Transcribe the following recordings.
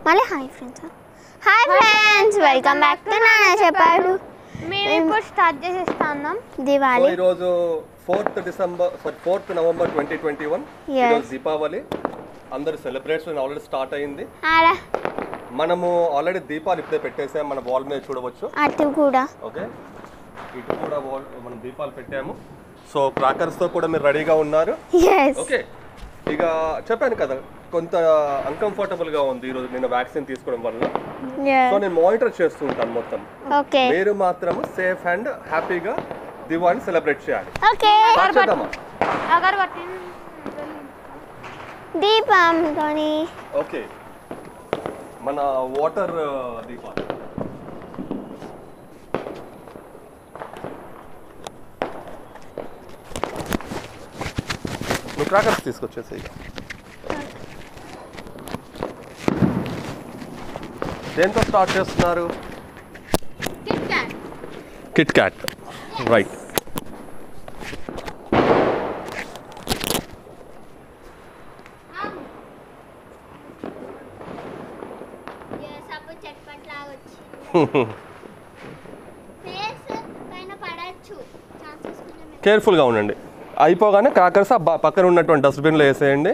మళ్ళీ hi friends hi friends welcome back to నాన్న చెప్పాడు మేము ఇప్పుడు స్టార్ట్ చేసేస్తా ఉన్నాం సో దివాళీ ఈరోజు fourth December sorry fourth November twenty twenty one Yes. ఈరోజు దీపావళి అందరు సెలబ్రేషన్ ఆల్రెడీ స్టార్ట్ అయింది ఆడ మనము ఆల్రెడీ దీపాలు ఇప్పుడే పెట్టేసాం మన వాల్ మీద చూడవచ్చు అటు కూడా ఓకే ఇటు కూడా వాల్ మనం దీపాలు పెట్టాము సో క్రాకర్స్ తో కూడా మీరు రెడీగా ఉన్నారు ఎస్ ఓకే ఇక చెప్పాను కదా కొంత uncomfortable గా ఉంది ఈరోజు నేను వ్యాక్సిన్ తీసుకోవడం వల్ల సో నేను మానిటర్ చేస్తూ ఉంటాను మొత్తం ఓకే మీరు మాత్రం సేఫ్ అండ్ హ్యాపీగా దివాళి సెలబ్రేట్ చేయాలి ఓకే Start చేద్దామా అగరబత్తి దీపంతోని ఓకే మన వాటర్ దీపాలు నువ్వు క్రాకర్స్ తీసుకొచ్చేసి ఇక దేంతో స్టార్ట్ చేస్తున్నారు కిట్ క్యాట్ రైట్ కేర్ఫుల్గా ఉండండి అయిపోగానే క్రాకర్స్ ఆ బ- పక్కన ఉన్నటువంటి డస్ట్బిన్లో వేసేయండి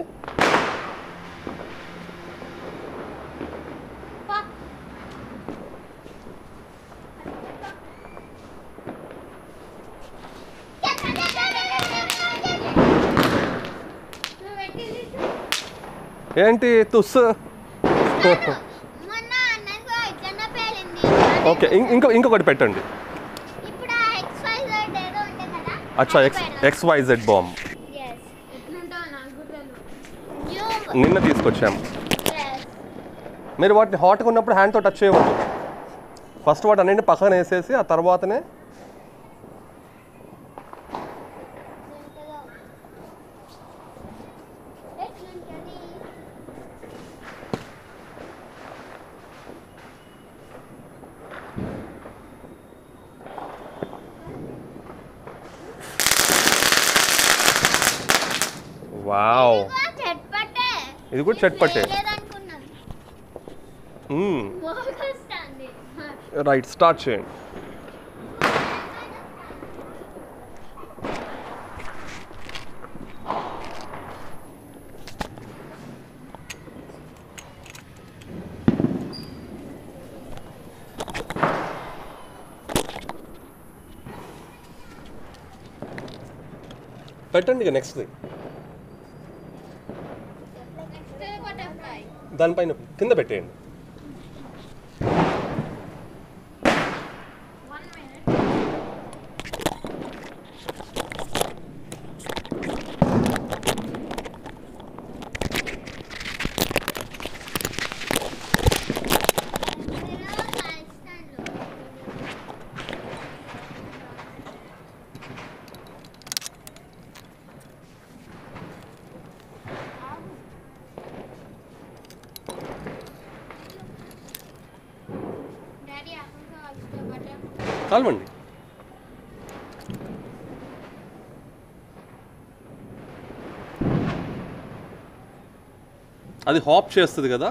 ఏంటి తుస్ మొన్న అన్నకు ఎట్లన్నా పేలింది ఓకే ఇం- ఇంకో ఇంకొకటి పెట్టండి ఇప్పుడు ఆ ఎక్స్ వై జెడ్ ఏదో ఉంటుంది కదా అచ్చా X X Y Z bombs ఎట్లుంటావు నాకు కూడా తెలియదు. న్యూ నిన్న తీసుకొచ్చాము ఎస్ మీరు వాటిని హాట్గా ఉన్నప్పుడు హ్యాండ్తో టచ్ చేయవద్దు ఫస్ట్ వాటి అన్నింటిని పక్కన వేసేసి ఆ తర్వాతనే ఎట్లుంటది వావ్ చెట్పట్టే ఇది కూడా చెట్పట్టే లేదనుకున్నాం వస్తుంది రైట్ స్టార్ట్ చేయండి పెట్టండి ఇక నెక్స్ట్ దానిపైన కింద పెట్టేయండి డాడీ అక్కడ కాల్వండి అది హాప్ చేస్తుంది కదా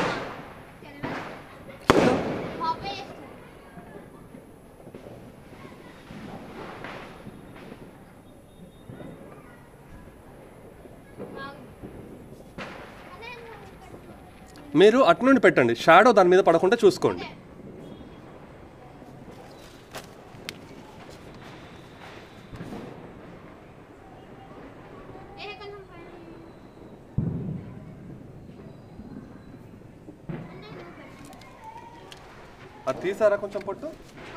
మీరు అటు నుండి పెట్టండి షాడో దాని మీద పడకుండా చూసుకోండి అది తీసారా కొంచెం పొట్టు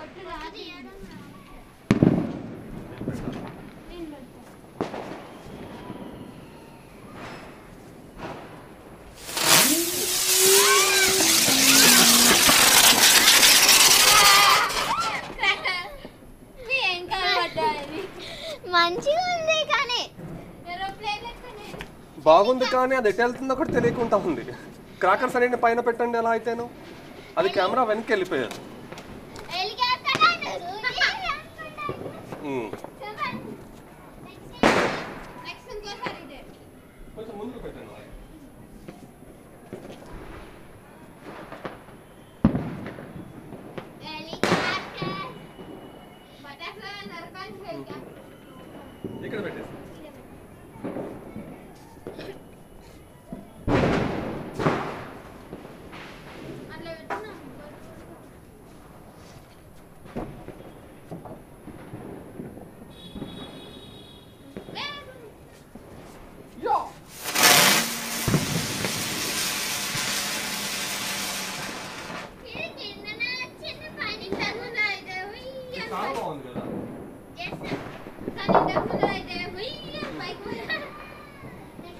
మంచిగా ఉంది కానీ బాగుంది కానీ అది ఎటు వెళ్తుందో కూడా తెలియకుండా ఉంది క్రాకర్స్ అనేది పైన పెట్టండి ఎలా అయితేను అది కెమెరా వెనక్కి వెళ్ళిపోయారు ఉమ్. కొంచెం ముందుకు పెట్టండి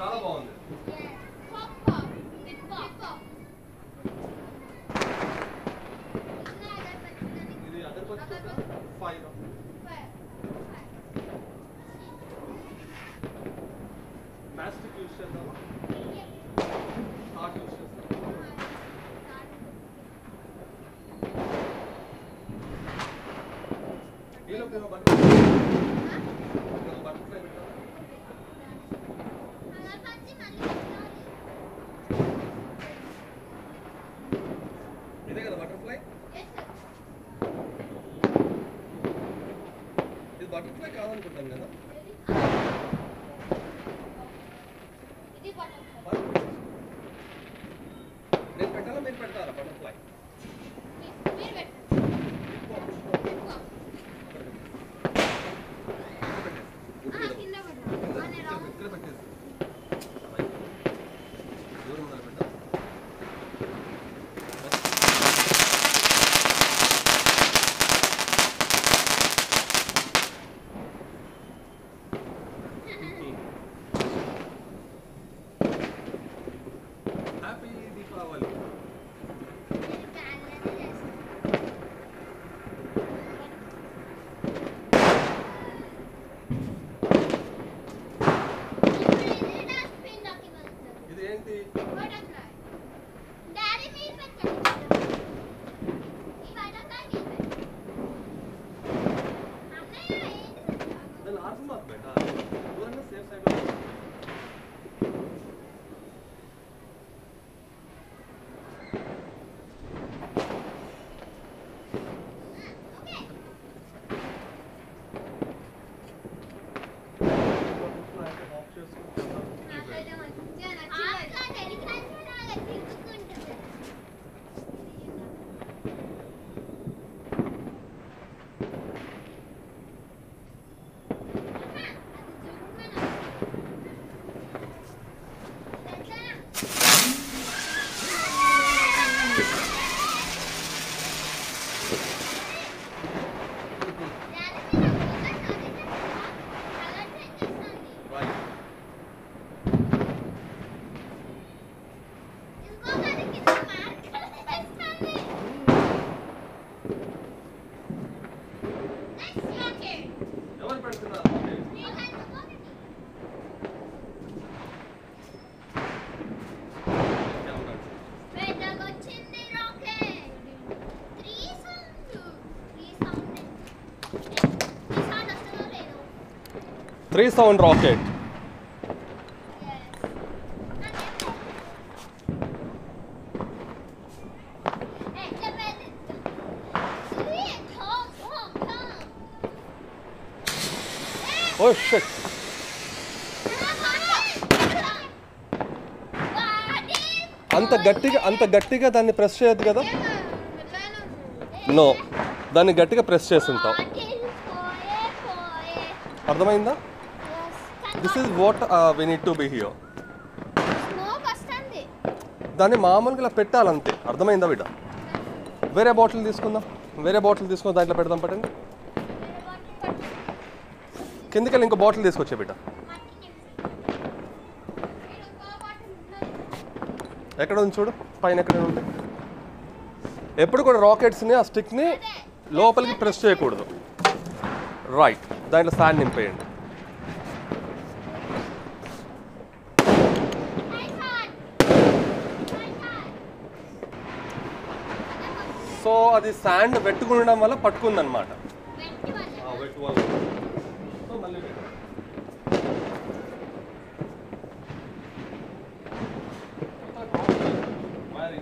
చాలా బాగుంది ఇది అగరబత్తి ఫైవ్ ప్లాస్టిక్ యూస్ చేద్దామా హార్ట్ యూస్ చేద్దాం ఈలో ఒక బటర్ఫ్లై ఒక బటర్ఫ్లై పెట్టావా ఇదే కదా బటర్ఫ్లై ఇది బటర్ఫ్లై కాదనుకుంటాను కదా నేను పెట్టాలా మీరు పెడతారా బటర్ఫ్లై ఇక్కడ పెట్టేసి దూరం ఉండాలి పెట్టా హ్యాపీ దీపావళి ఇది ఏంటి డాడీ మీరు పెట్టండి ఈ బటర్ఫ్లై మీరు పెట్టండి అన్నయ్య ఏంటి దాన్ని ఆర్సన్ మాకు పెట్టా దూరంగా సేఫ్ సైడ్ ఆఫ్ చేసుకుంటాం నాకైతే మంచిగా నచ్చింది ఆఫ్గా టెలిగ్రామ్ లాగా తిరుగుకుంటుంది రైట్ ఎవరు పెడుతున్నారు వచ్చింది rocket three sound three sound three sound వస్తుందో లేదో త్రీ సౌండ్ రాకెట్ ఓ షట్ అంత గట్టిగా అంత గట్టిగా దాన్ని ప్రెస్ చేయొద్దు కదా నో దాన్ని గట్టిగా ప్రెస్ చేస్తుంటావు అర్థమైందా this is what we need to be here smoke వస్తుంది దాన్ని మామూలుగా ఇలా పెట్టాలంతే అర్థమైందా బిడ్డ వేరే బాటిల్ తీసుకుందాం వేరే బాటిల్ తీసుకుందాం దాంట్లో పెడదాం పట్టండి కిందకి వెళ్ళి ఇంకో బాటిల్ తీసుకొచ్చే బిడ్డ ఎక్కడ ఉంది చూడు పైన ఎక్కడ ఉంటే ఎప్పుడు కూడా రాకెట్స్ని ఆ స్టిక్ని లోపలికి ప్రెస్ చేయకూడదు రైట్ దాంట్లో శాండ్ నింపేయండి సో అది శాండ్ వెట్టుకుండడం వల్ల పట్టుకుందనమాట వెట్ వల్ల సో మళ్ళీ పెట్టు. మరి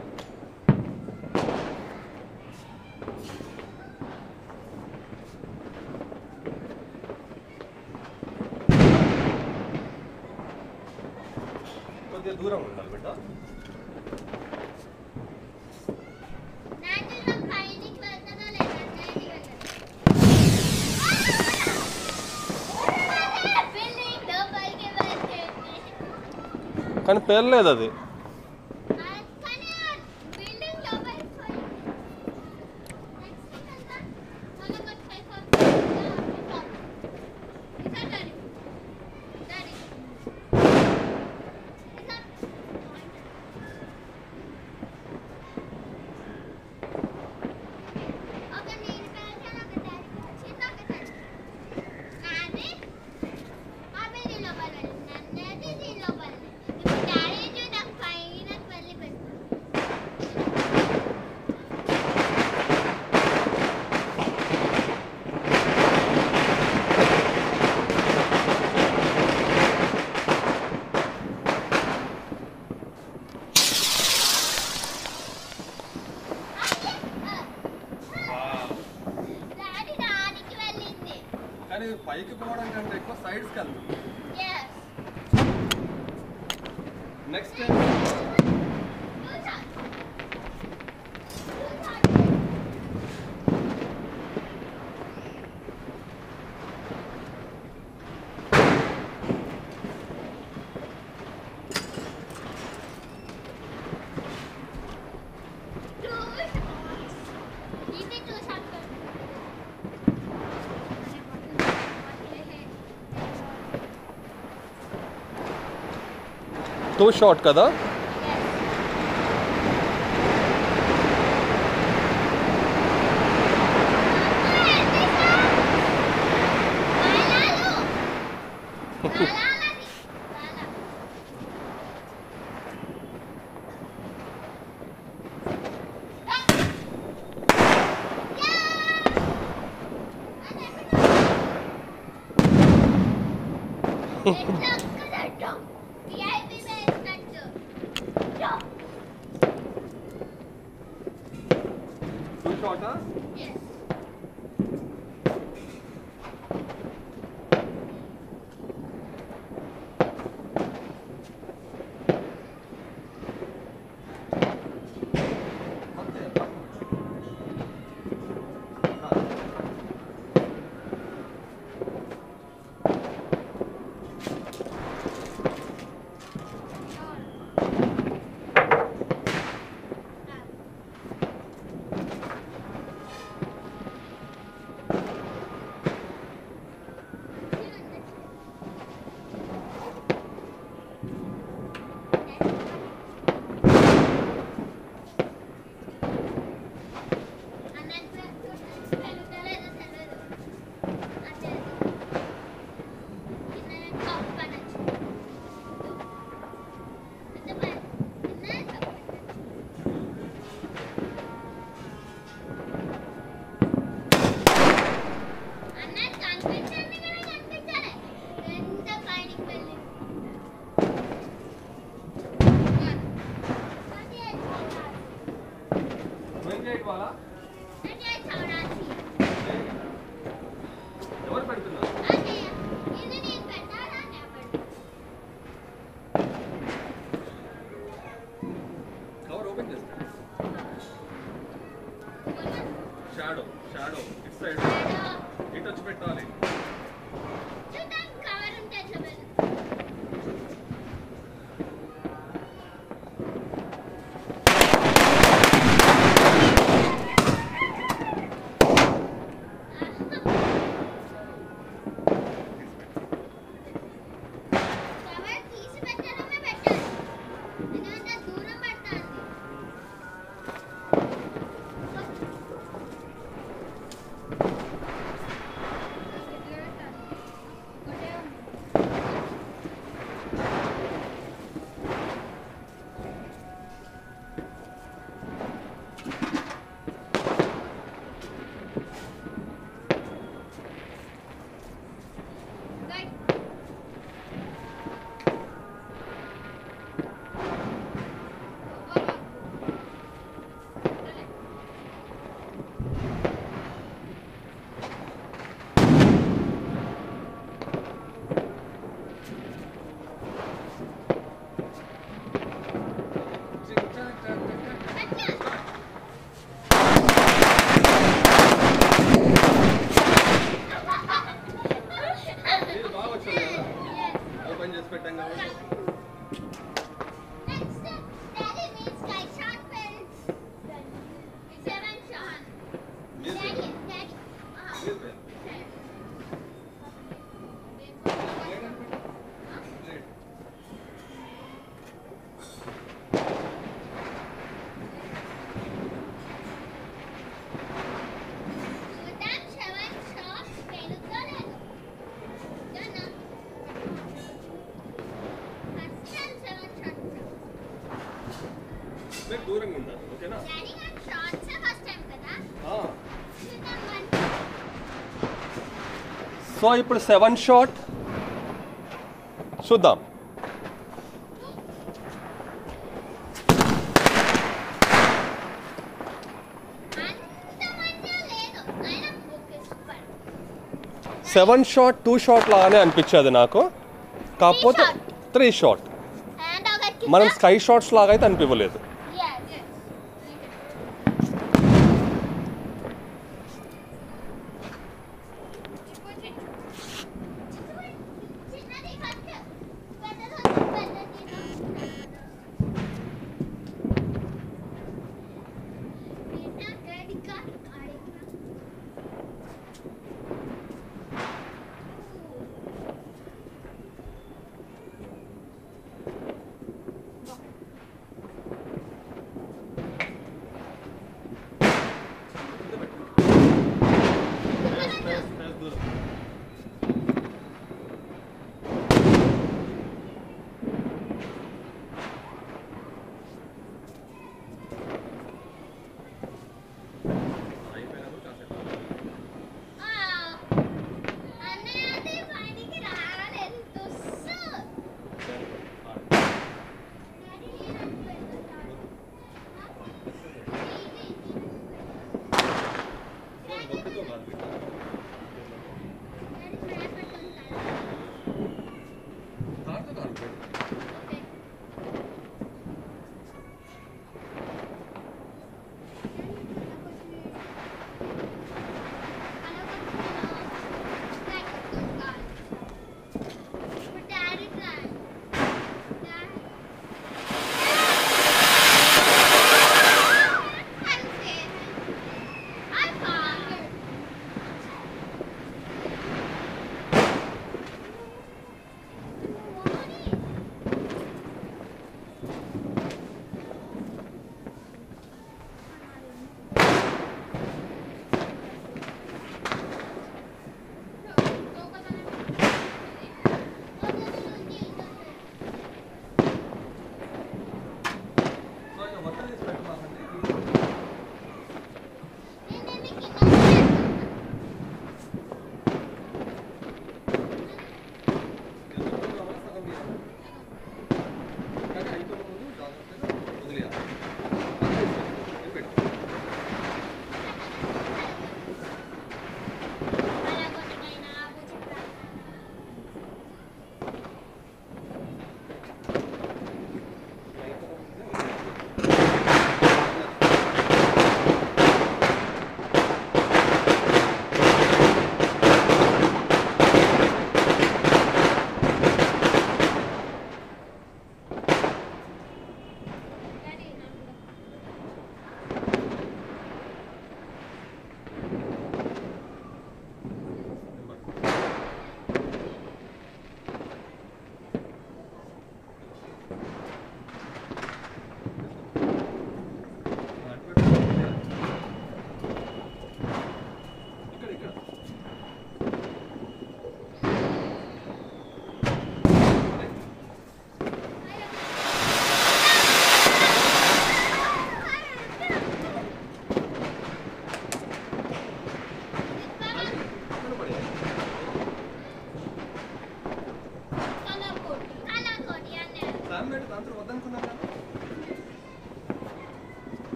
కొద్దిగా దూరం ఉండాలి బిడ్డ కానీ పేర్లేదు అది పైకి పోవడం కంటే ఎక్కువ సైడ్స్కి వెళ్తుంది Yes. Next Two shots. Two shots. Two shots. ఇది two shots. టూ షార్ట్ కదా టూ షార్టా Yes. అన్నది కనిపించండి కూడా కనిపించాలి ఎంత పైనకి వెళ్ళి ట్వంటీ ఎయిట్ వాళ్ళ ఎవరు పెడుతున్నారు కవర్ ఓపెన్ చేస్తాను షాడో షాడో ఇట్ సైడ్ ఇటు వచ్చి పెట్టాలి ఇది బాగా వచ్చింది కదా ఓపెన్ చేసి పెట్టాం కాబట్టి Next, daddy means like shot parents. Seven shot. This Daddy, way. daddy. Uh, This way. Plate. చూద్దాం seven shots పేలుతో లేదు. Done. First time seven shots. మీరు దూరంగా ఉండాలి ఓకేనా Daddy got shots first time కదా? ఆ. చూద్దాం one. సో ఇప్పుడు సెవెన్ షాట్ చూద్దాం అంత మంచిగా లేదు. అయినా okay, super. Seven shot two shot లాగానే అనిపించేది నాకు కాకపోతే shot. త్రీ షాట్ And ఒకటి కింద. మనం స్కై షాట్స్ లాగా అయితే అనిపించలేదు Yes. చిన్నది ఫస్ట్ పెద్దది వద్దు, పెద్దది ఏంటా క్రెడిట్ కార్డ్ కార్డ్ అన్నయ్య బయటికి రాలేదు తుస్సు daddy daddy try daddy I found it.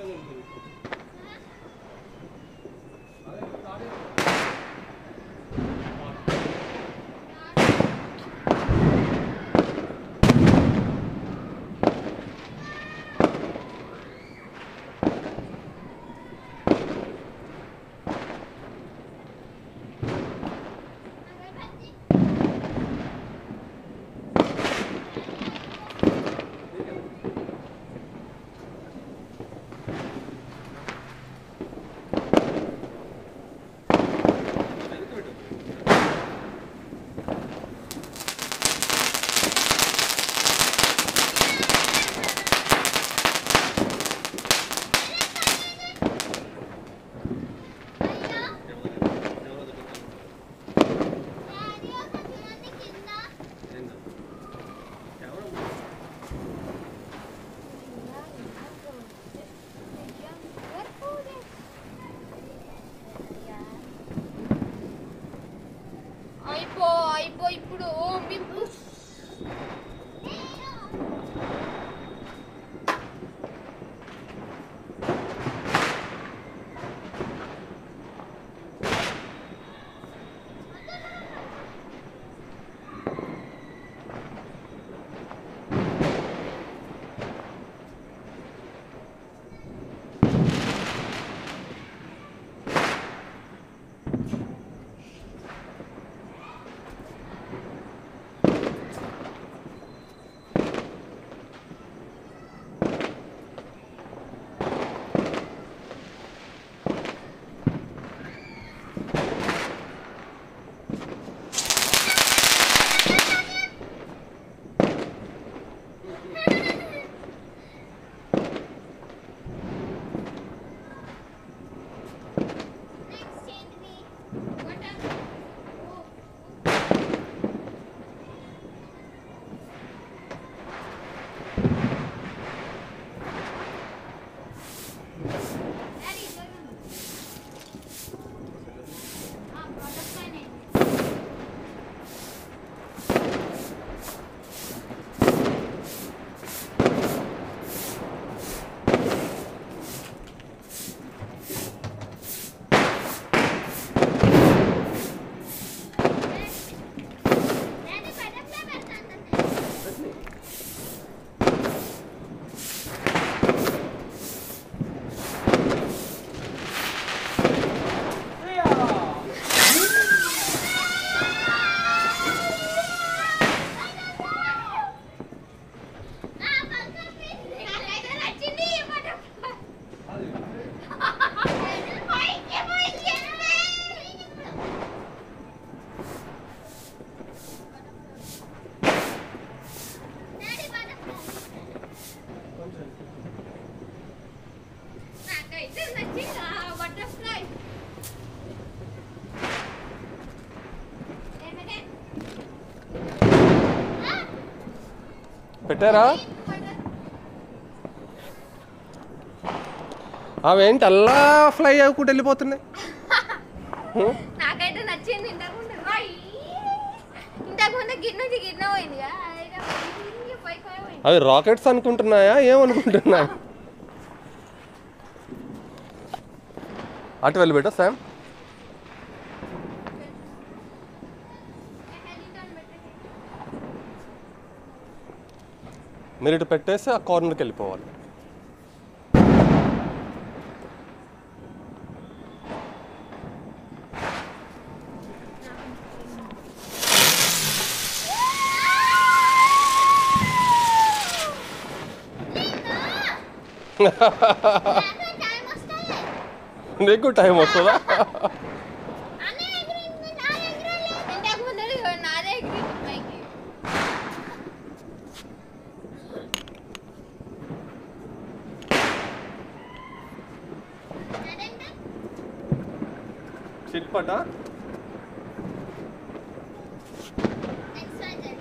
Daddy ఒక చూడండి కింద అయిపో అయిపో ఇప్పుడు బింపు నెక్స్ట్ ఏంటిది డాడీ జరగండి ఆ బటర్ఫ్లై నే డాడీ బటర్ఫ్లై పెడతాను ఆ బటర్ఫ్లై నాకైతే నచ్చింది ఈ బటర్ఫ్లై పైకి పైకి డాడీ బటర్ఫ్లై నాకైతే నచ్చింది ఆ బటర్ఫ్లై ఏమిటే పెట్టారా అవేంటి అల్లా ఫ్లై అవ్వకుండా వెళ్ళిపోతున్నాయి హ్మ్? నాకైతే నచ్చింది ఇంతకుముందు రాయి ఇంతకుముందు గిన్నె నుంచి గిన్నె పోయిందిగా అదైతే పైకి పైకి పోయింది అవి రాకెట్స్ అనుకుంటున్నాయా ఏమనుకుంటున్నాయా అటు వెళ్ళి పెట్టా శామ్ మీరు ఇటు పెట్టేసి ఆ కార్నర్కి వెళ్ళిపోవాలి నాకు టైం వస్తుంది నీకు టైం వస్తుందా అన్నీ ఎగిరింది నా ఎగిరాలి ఇంతకుముందు నాదే ఎగిరింది పైకి అదేంటి చిట్పటా నెక్స్ట్ వన్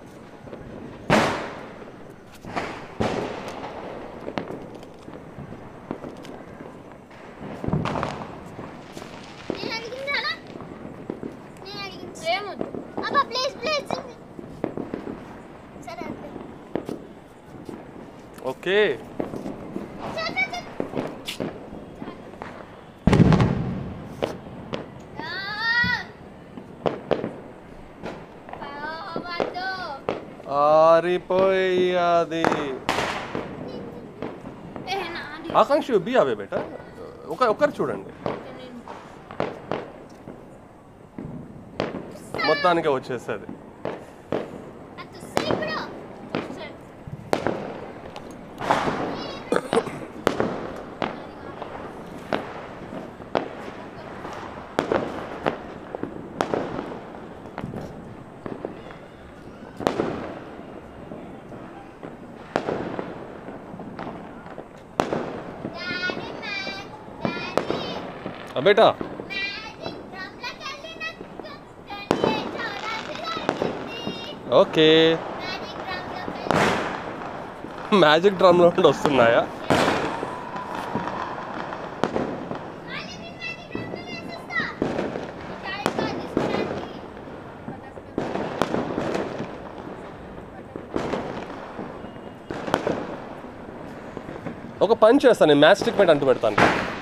నేను అడిగింది అలా నేను అడిగింది ఏమొద్దు అబ్బా ప్లీజ్ ప్లీజ్ సరే అదే ఓకే సరే, సరే. జారిపోయాది ఏ నాది ఆకాంక్ష బి అవే బేట ఒక ఒకరు చూడండి మొత్తానికి వచ్చేస్తుంది అటు సైపుడు డాడీ మ్యాచ్ డాడీ బేటా మ్యాజిక్ డ్రమ్లోకి వెళ్ళినట్టు రండి చూడాల్సింది ఓకే మ్యాజిక్ డ్రమ్లోకి వెళ్ళి మ్యాజిక్ డ్రమ్లో నుండి వస్తున్నాయా మళ్ళీ నేను మ్యాజిక్ డ్రమ్లో వేసేస్తా డాడీ కాల్ తీసుకురండి ఒక పని చేస్తాను నేను మ్యాచ్ స్టిక్ మీద అంటు పెడతాను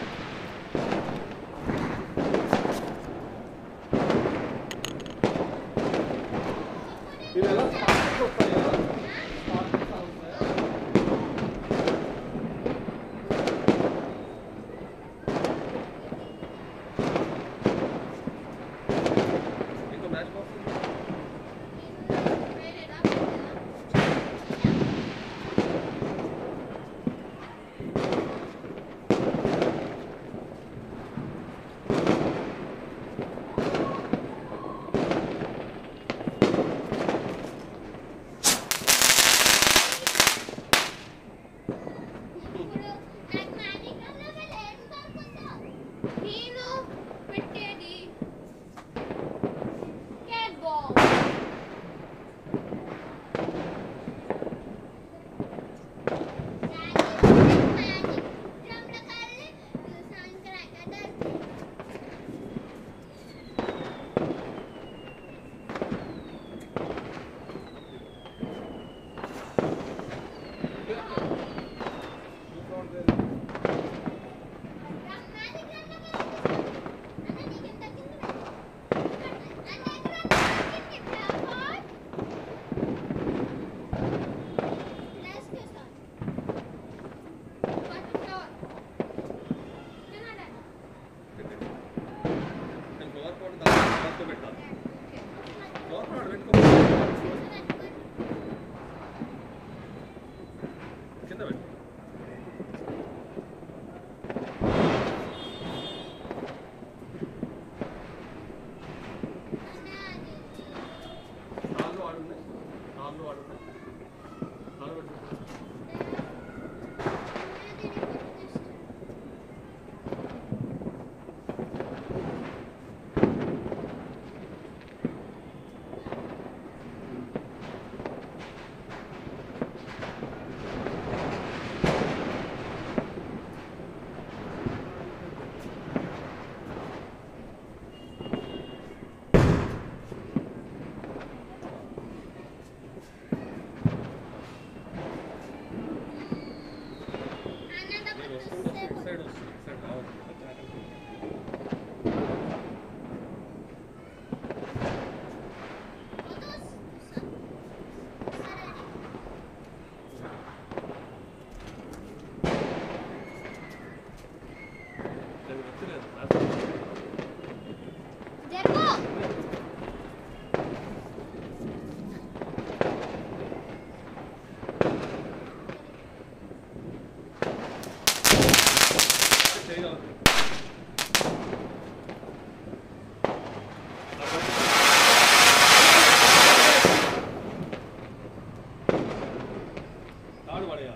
ఇప్పుడు నాకు మ్యాజిక్ డ్రమ్లో వెళ్ళి ఏం దొరుకుతుందో నేను పెట్టేది క్యాట్ బాల్ మ్యాజిక్ డ్రమ్లోకి వెళ్ళి సంక్రాంతి కింద పెట్టు కాళ్ళు ఆడున్నాయి కాళ్ళు ఆడున్నాయి కాళ్ళు పెట్టు నేను వస్తుంటే ఇటు సైడ్ వస్తుంది ఇటు సైడ్ రావద్దు నేను వచ్చలేదు జరుగు చేయగలరు తాడు పడేయాలి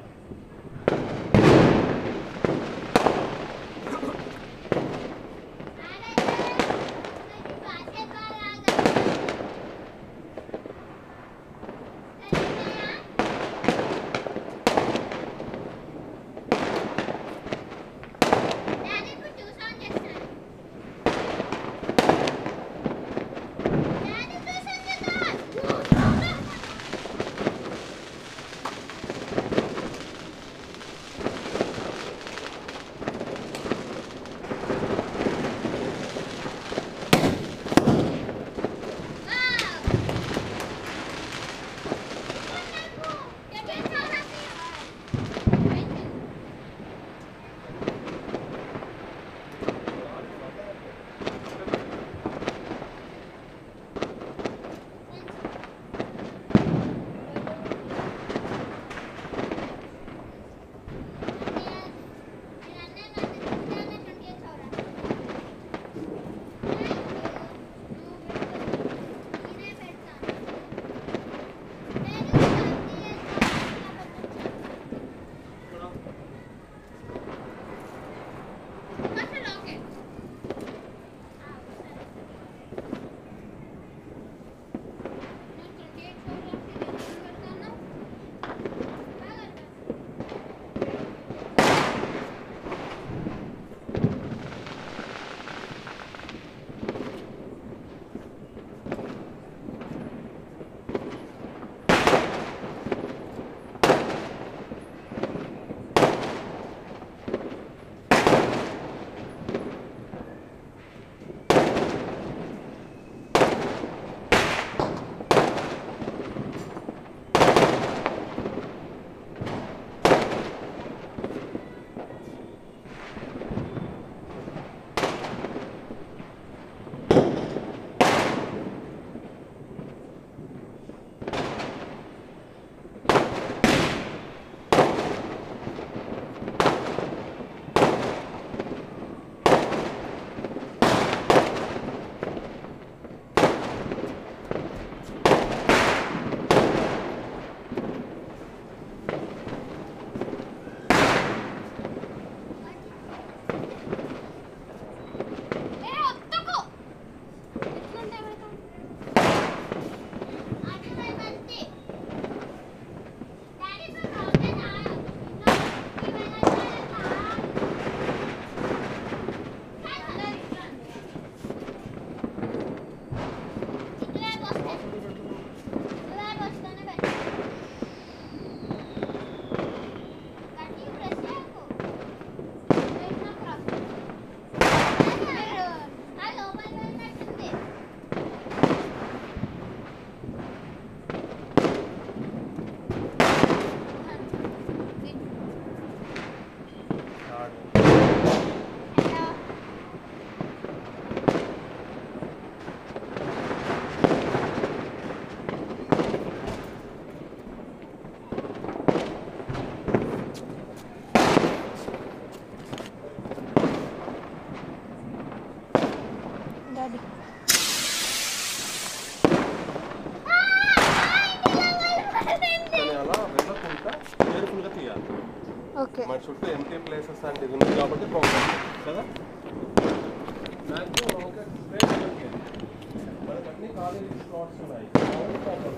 ఇలాంటిది ఉంది కాబట్టి ప్రాబ్లం కదా మ్యాక్సిమం రాకెట్ స్ట్రేట్ మనకు అన్ని కాలేజీ స్లాట్స్ ఉన్నాయి అవును ప్రాబ్లం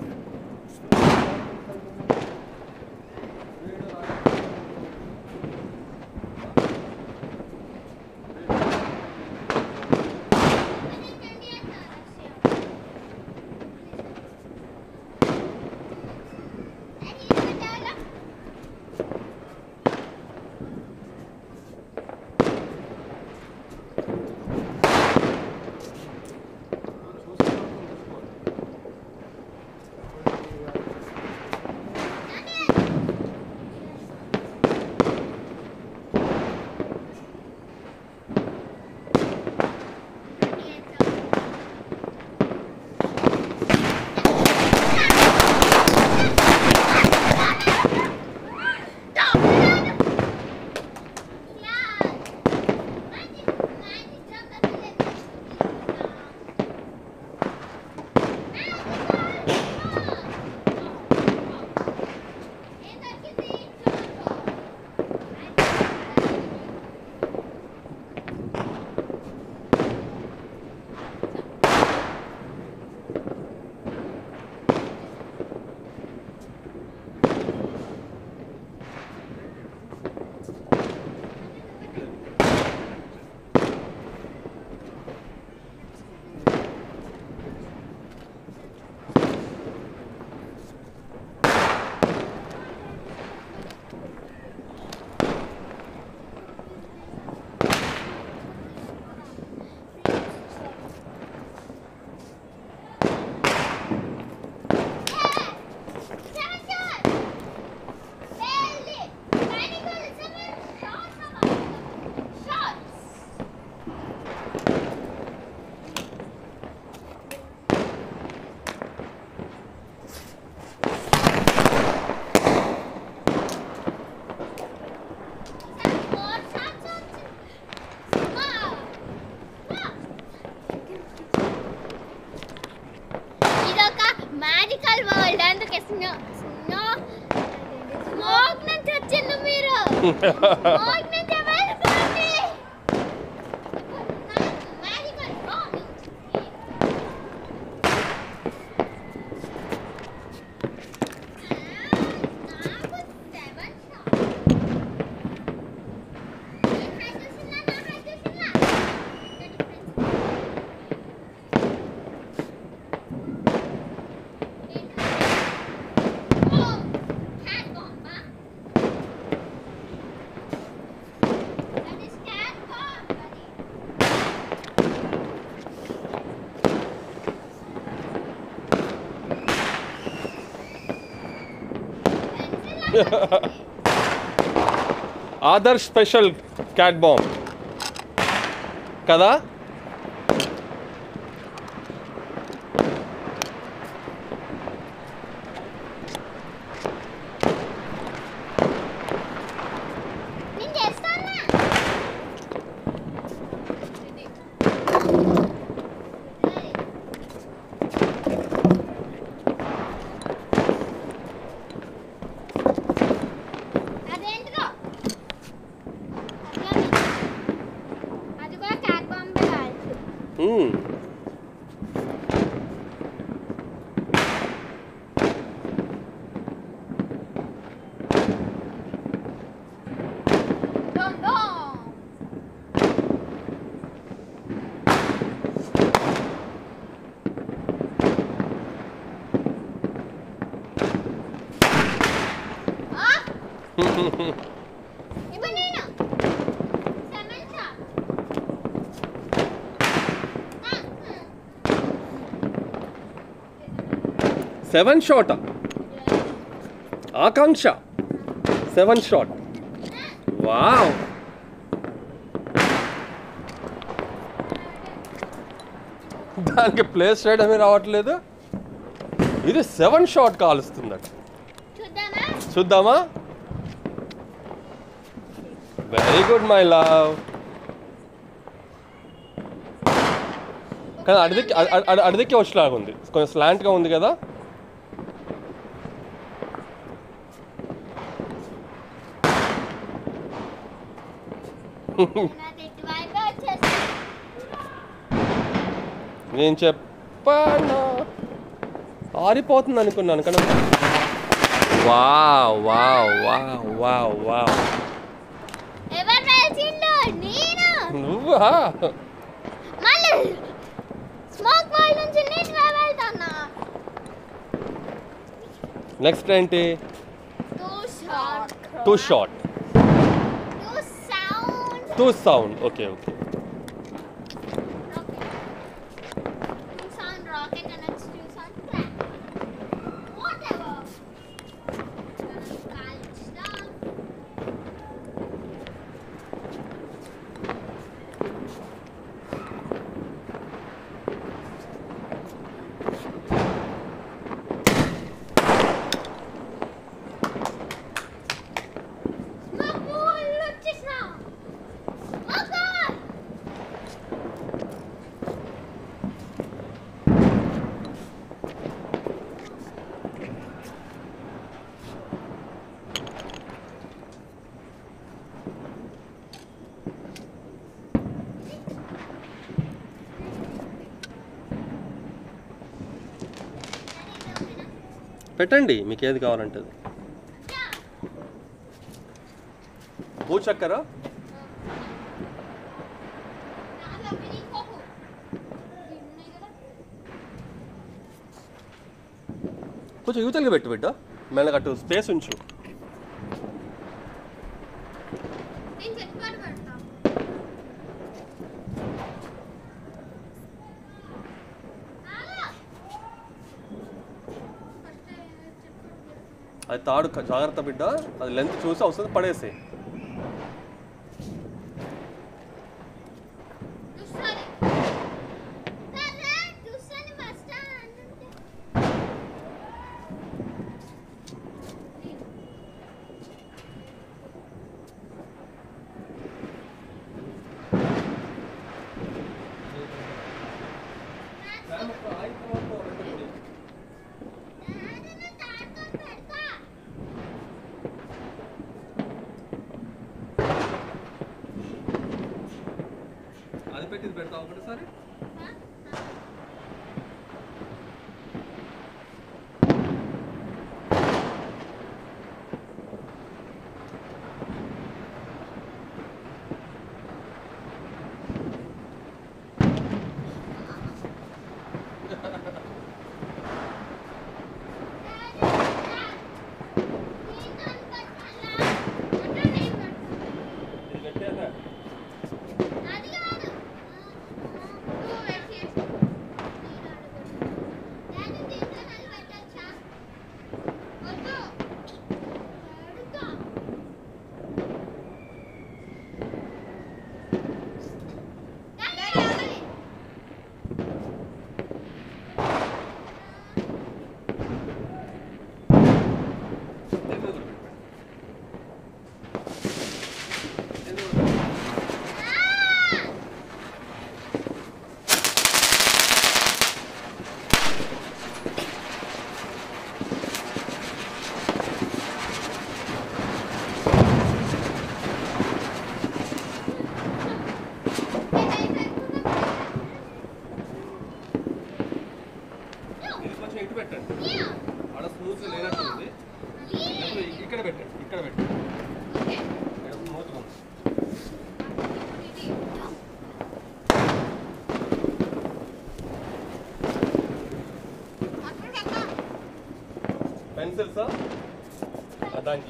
ఇదొక మ్యాజికల్ వరల్డ్ అందుకే స్నో స్నో స్మోక్ నుంచి వచ్చింది మీరు స్మోక్ నుంచి వెళ్ళిపోండి magical world Adarsh special cat bomb కదా నేను చేస్తానా అదేంటిదో అది కూడా క్యాట్ బాంబే కాదు మ్మ్. డోమ్ డోమ్ ఇప్పుడు నేను seven shot seven shot Akanksha seven shot wow దానికి ప్లేస్ చేయడమే రావట్లేదు ఇది సెవెన్ షాట్ కాలుస్తుందట చూద్దామా చూద్దామా వెరీ గుడ్ మై లవ్ కానీ అడిదికి అడిదికి వచ్చేలాగా ఉంది కొంచెం స్లాంట్గా ఉంది కదా నాది ఇటువైపే వచ్చేసి నేను చెప్పాను ఆరిపోతుంది అనుకున్నాను కానీ wow wow wow wow wow ఎవరు వేసిండు నేను నువ్వా మళ్ళీ స్మోక్ బాల్ నుంచి నేను వెళ్తున్నా నెక్స్ట్ ఏంటి two shot two shot two sound two sound okay okay two sound rocket and it's two sound crack whatever college stuff Smoke ball వచ్చేసినా Smoke ball పెట్టండి మీకు ఏది కావాలంటే అది. భూచక్కెర నాలో మినీ కోకు ఉన్నాయి కదా కొంచెం యువతలకి పెట్టు బిడ్డ మెల్లగా అటు స్పేస్ ఉంచు నేను చెట్టుపాటు పెడతా అది తాడు క- జాగ్రత్త బిడ్డ అది లెంత్ చూసి అవసరం పడేసి చూస్తాను సరే చూస్తాను ఫస్ట్ అంటే నాన్న తాడుతో పెడతా అది పెట్టి పెడతావు ఒకటిసారి ఇది పెట్టేదా ఇది కొంచెం ఇటు పెట్టండి ఆడ స్మూత్ లేనట్టుంది లేకపోతే ఇక్కడ పెట్టండి ఇక్కడ పెట్టండి ఇక్కడ స్మూత్ ఉంది పెన్సిల్సా దాంట్లో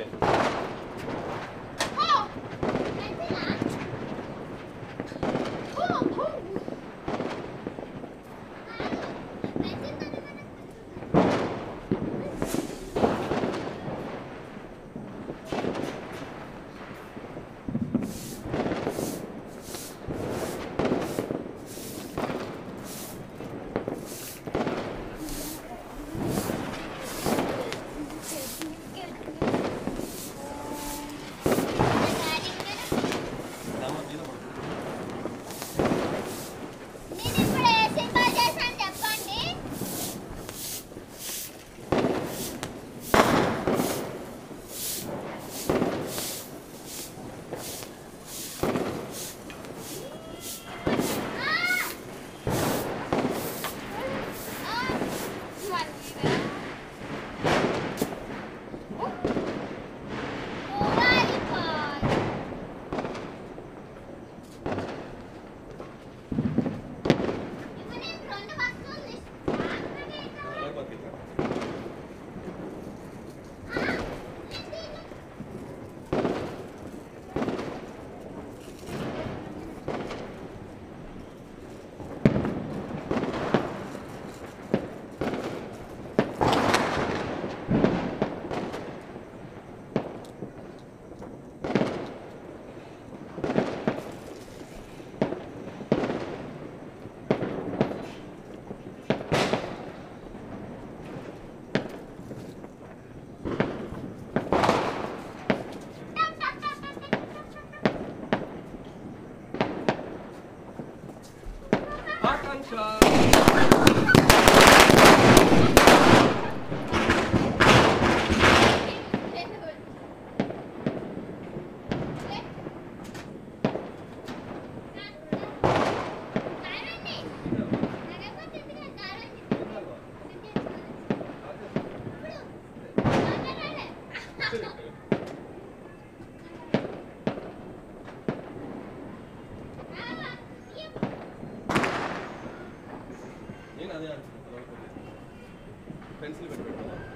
నేను అదే పెన్సిల్ పెట్టి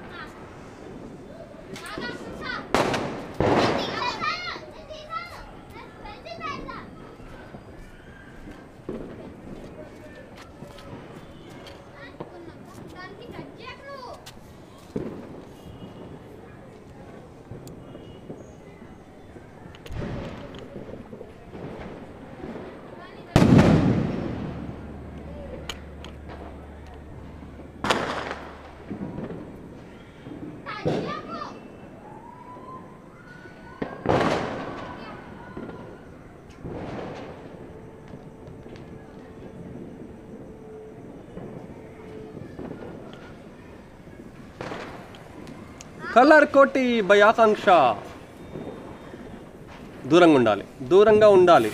దానికి కట్ చేయకు కట్ చేయకు కలర్ కోటి బై ఆకాంక్ష దూరంగా ఉండాలి దూరంగా ఉండాలి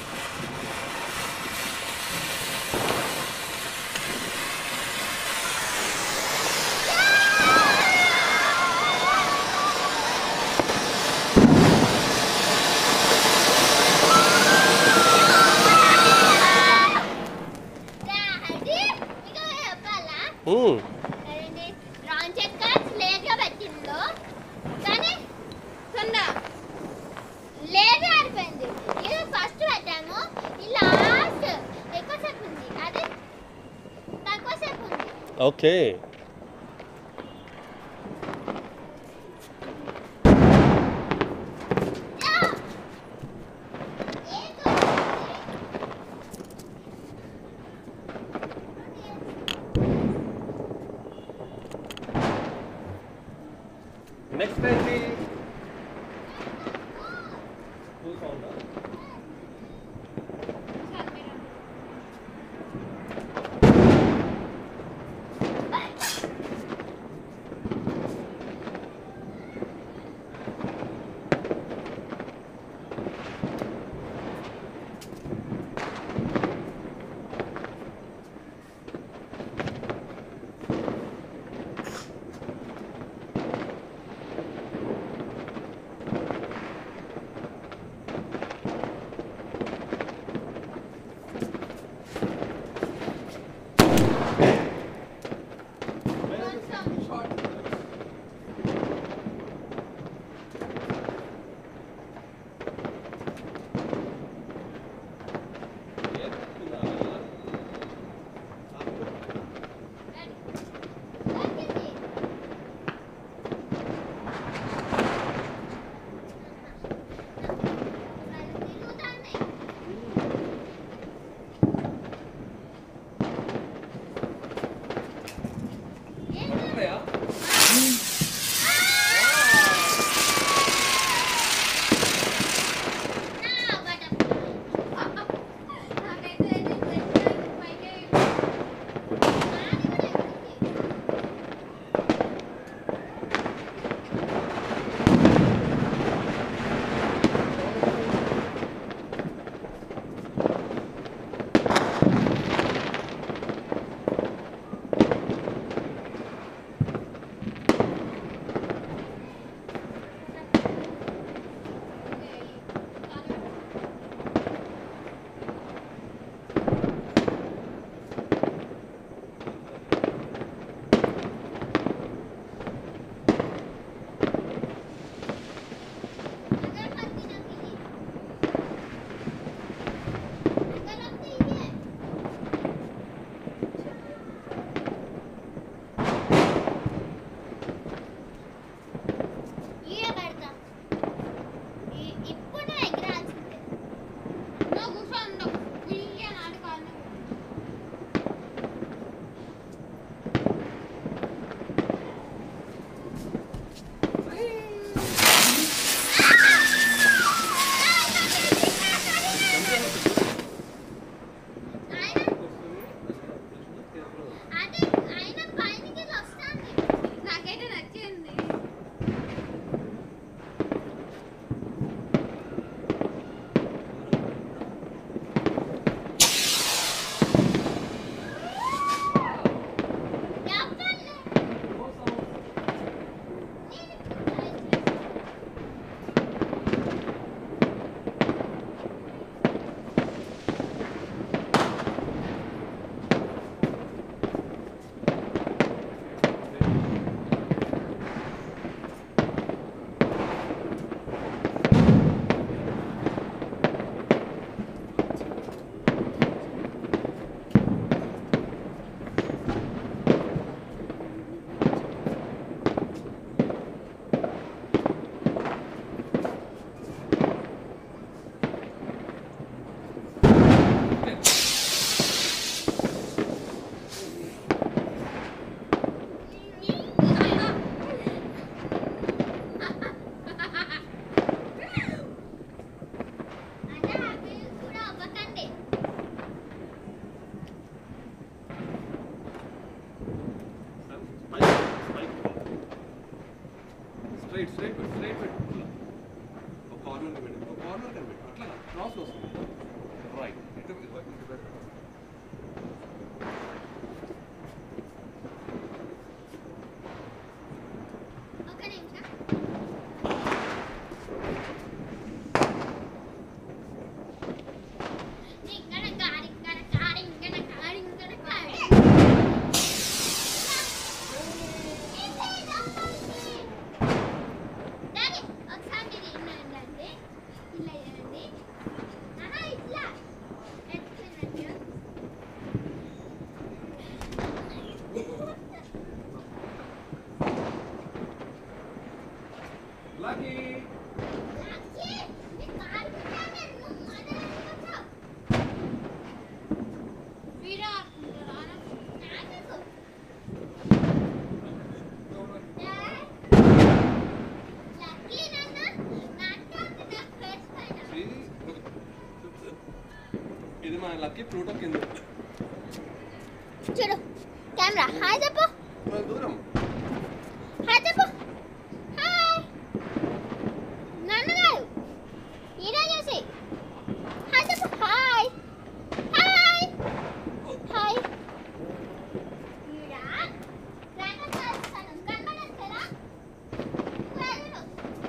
డాడీ ఇక చెప్పాలా మ్మ్. అదేంటి రాంగ్ చెక్కర్స్ లేట్గా పెట్టిండు కానీ తొందర లేట్ ఆడిపోయింది ఇది ఫస్ట్ పెట్టాము ఈ లాస్ట్ ఎక్కువసేపు ఉంది అది తక్కువసేపు ఉంది ఓకే యా! ఏంటో నెక్స్ట్ ఏంటి ఒక నిమిషం ఇంగన కాడి ఇంగన కాడి ఇంగన కాడి ఇంగన కాడి డాడీ ఒకసారి మీరు ఇట్లా ఉండండి ఇట్లా చేయండి ఆహా ఇట్లా ఎత్తుకున్నట్టు లక్కీ లక్కీ మీ కాలు పెట్టాను నువ్వు మొదలు వీడియో ఆడుకుంటారా నాకు లక్కీ నాన్న నాటకాన్ని నా ఫేస్ పైన ఇది మన లక్కీ ఫ్రూట్ కింద చూడు కెమెరా హాయ్ చెప్పు దూరం హాయ్ చెప్పు హాయ్ నన్ను కాదు ఈయన చూసి హాయ్ చెప్పు హాయ్ హాయ్ హాయ్ ఈడ రాను చేస్తాను కనబడట్లేదా వెళ్ళు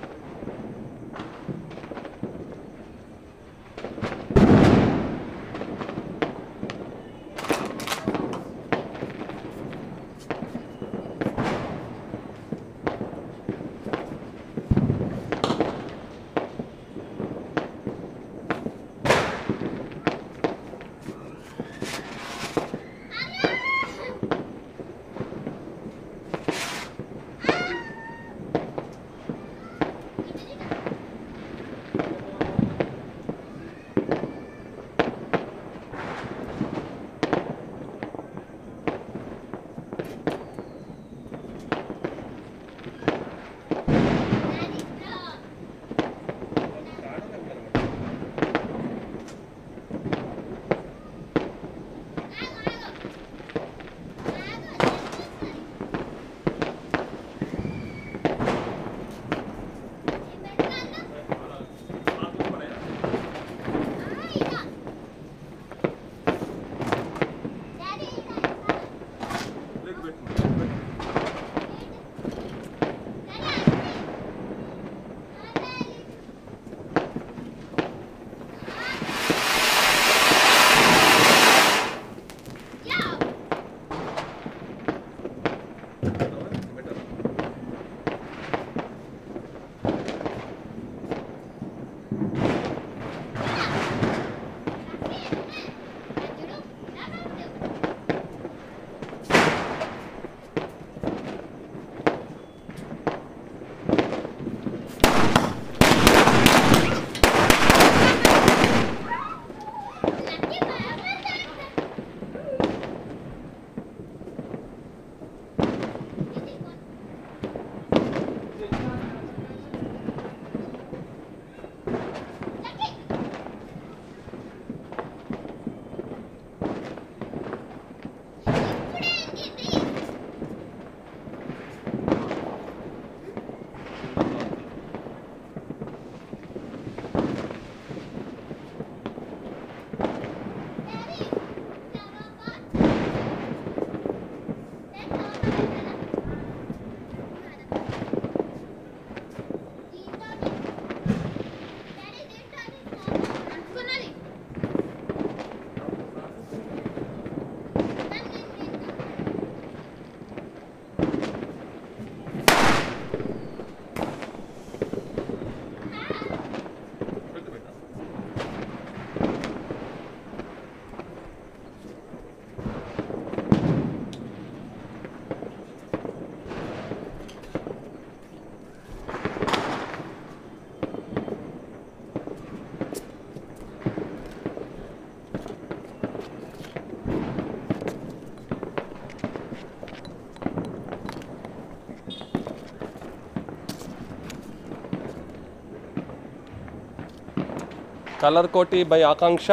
కలర్ కోటి bye Akanksha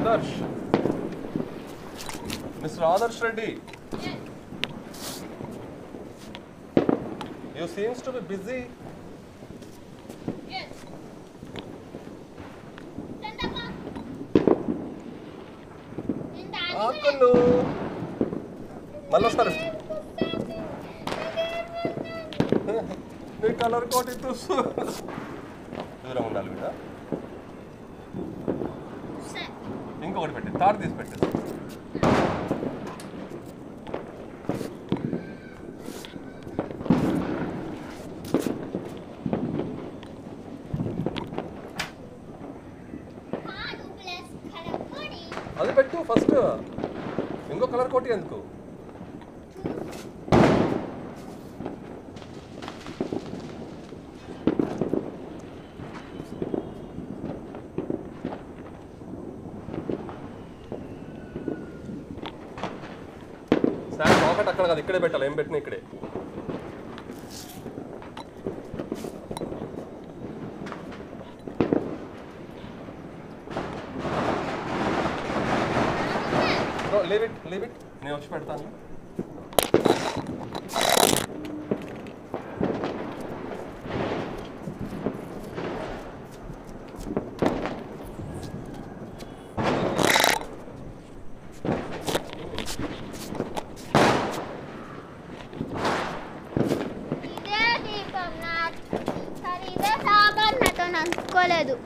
Adarsh mister Adarsh Reddy you seems to be busy Yes. చందమ్మ. నేను దాన్ని కూడా ఆకులు మళ్ళీ వస్తారు నీ కలర్ కోటి చూస్తూ దూరం ఉండాలి బిడ్డ సరే. ఇంకొకటి పెట్టి తాడు తీసి పెట్టేసి కాదు ప్లస్ కలపొడి. అది పెట్టు ఫస్ట్ ఇంకో కలర్ కోటి ఎందుకు సార్ రాకెట్ అక్కడ కాదు ఇక్కడే పెట్టాలి ఏం పెట్టినా ఇక్కడే లీవ్ ఇట్ లీవ్ ఇట్ నేను వచ్చి పెడతాను ఇదే దీపం నా సరే ఇదే సాంబార్ నాతో నంచుకోలేదు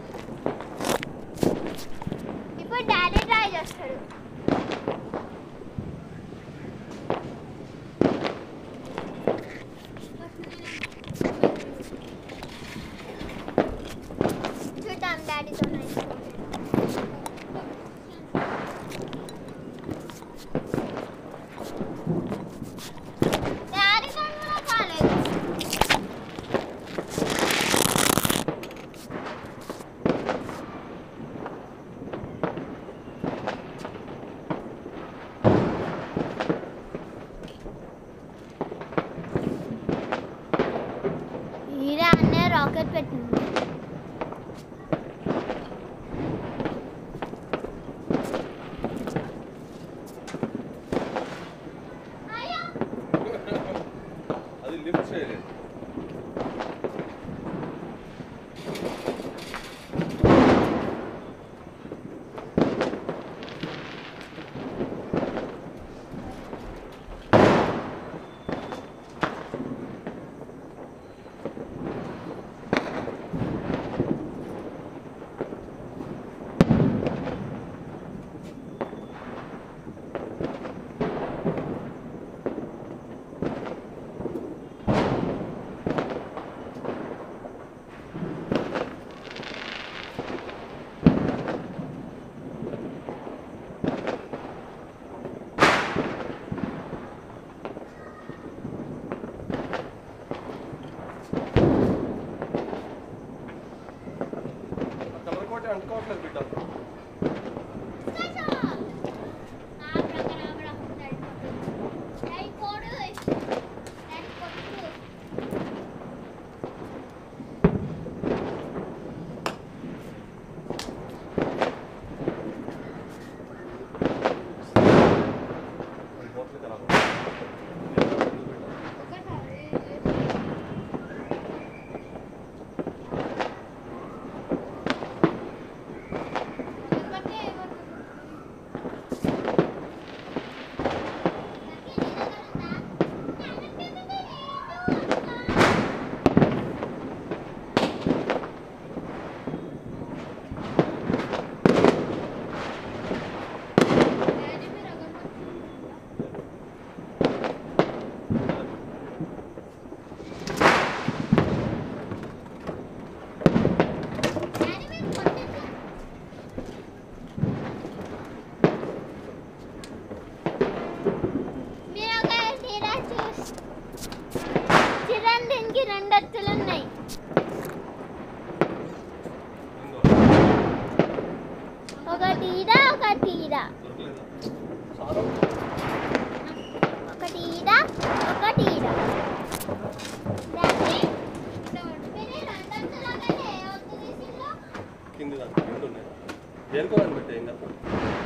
ఇప్పుడు డాడీ ట్రై చేస్తాడు చూద్దాం డాడీతో డాడీ కూడా కాలేదు ఈడ అన్నే రాకెట్ పెట్టింది అది లిఫ్ట్ చేయలేదు కలర్ కోటి అంటుకోవట్లేదు బిడ్డ అది పోట్లేదు ఎలా మీరు ఒక తీరా చూసి చిరంజీవికి రెండు అత్తులు ఉన్నాయి ఇంకో ఒకటి ఈడ ఒకటి ఈడ దొరకలేదా చాలా ఒకటి ఈడ ఒకటి ఈడ డాడీ, మీరు ఈ రెండు అత్తులకైతే ఏ ఒత్తు తీసిండ్రు? కింది దాకా రెండు ఉన్నాయి దేనికో అని పెట్టే ఇంకా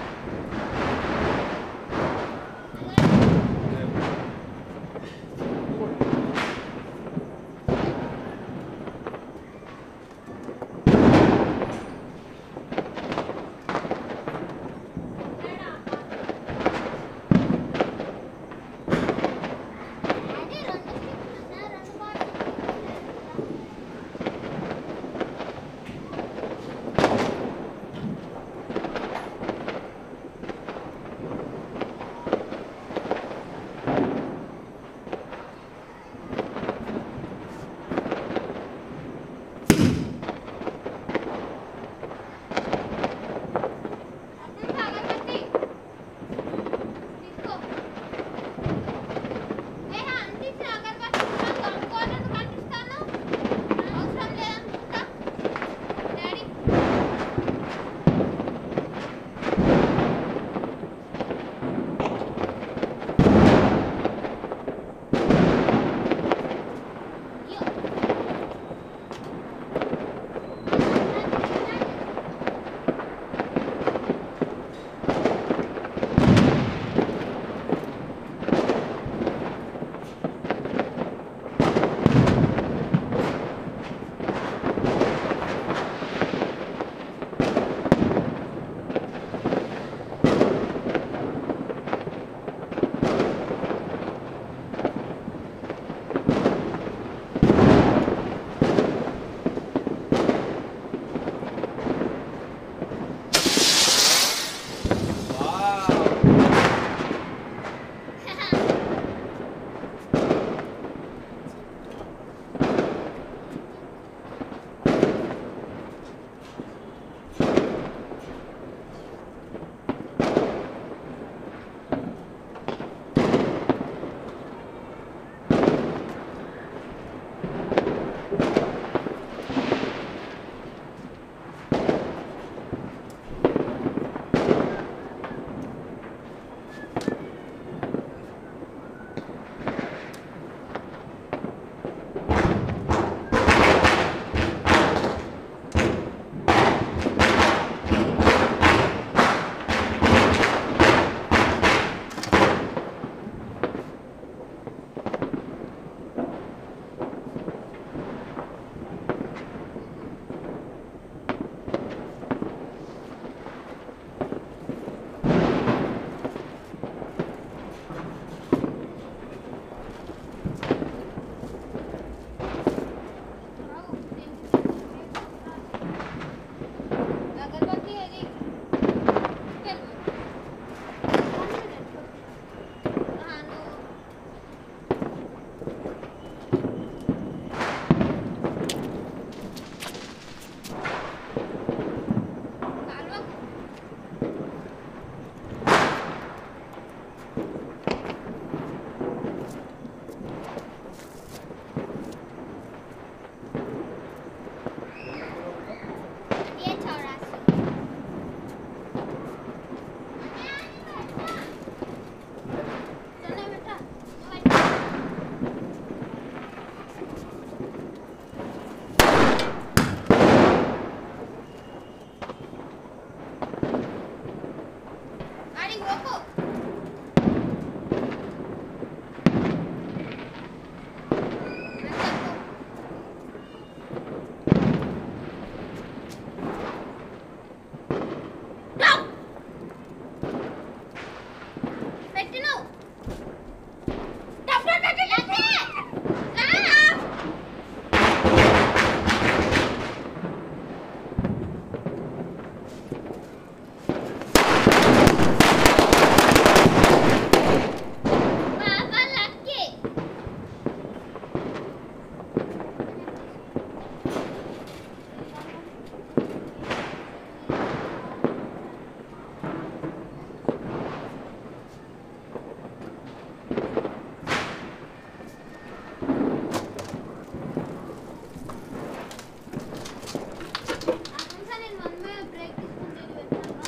అక్కడ నేను వన్ మే బ్రేక్ తీసుకుంటే వెళ్తాను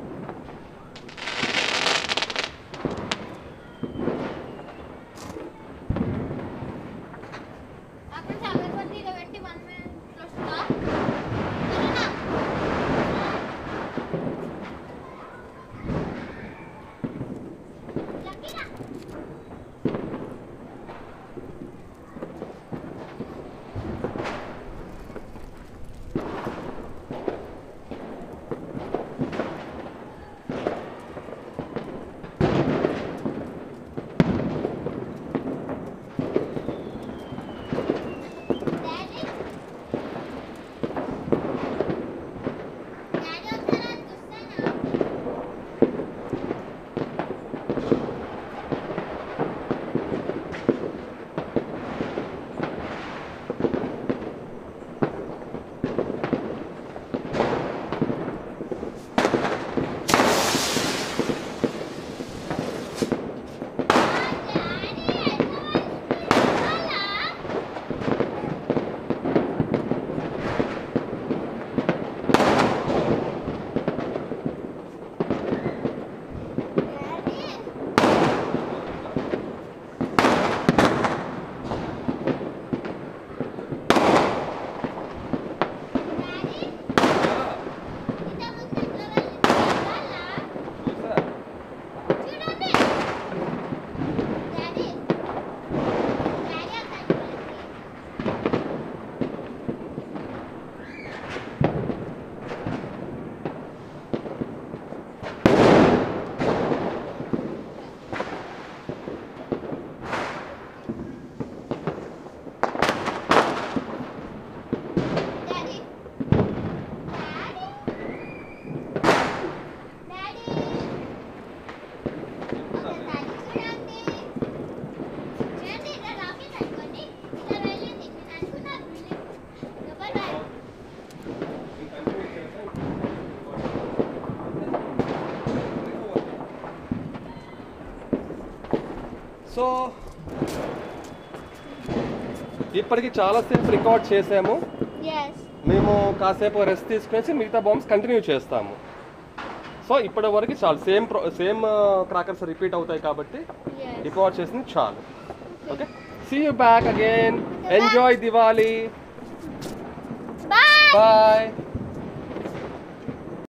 అక్కడ చల్లబడి ఇలా పెట్టి వన్ మే వస్తుందా సరేనా లక్కీనా డాడీ డాడీ ఒకసారి అది చూస్తానా చూడండి డాడీ డాడీ అక్కడ డాడీ డాడీ డాడీ ఒకసారి చూడండి చూడండి ఇలా రాకెట్ అనుకోండి ఇలా వెళ్ళింది నేను అనుకున్నా బిల్డింగ్ డబల్ బ్యాగ్ సో ఇప్పటికి చాలా సేపు రికార్డ్ చేసాము ఎస్ మేము కాసేపు రెస్ట్ తీసుకునేసి మిగతా బాంబ్స్ కంటిన్యూ చేస్తాము సో ఇప్పటి వరకు చాలు same pro same crackers repeat అవుతాయి కాబట్టి ఎస్ రికార్డ్ చేసింది చాలు okay see you back again enjoy Diwali bye bye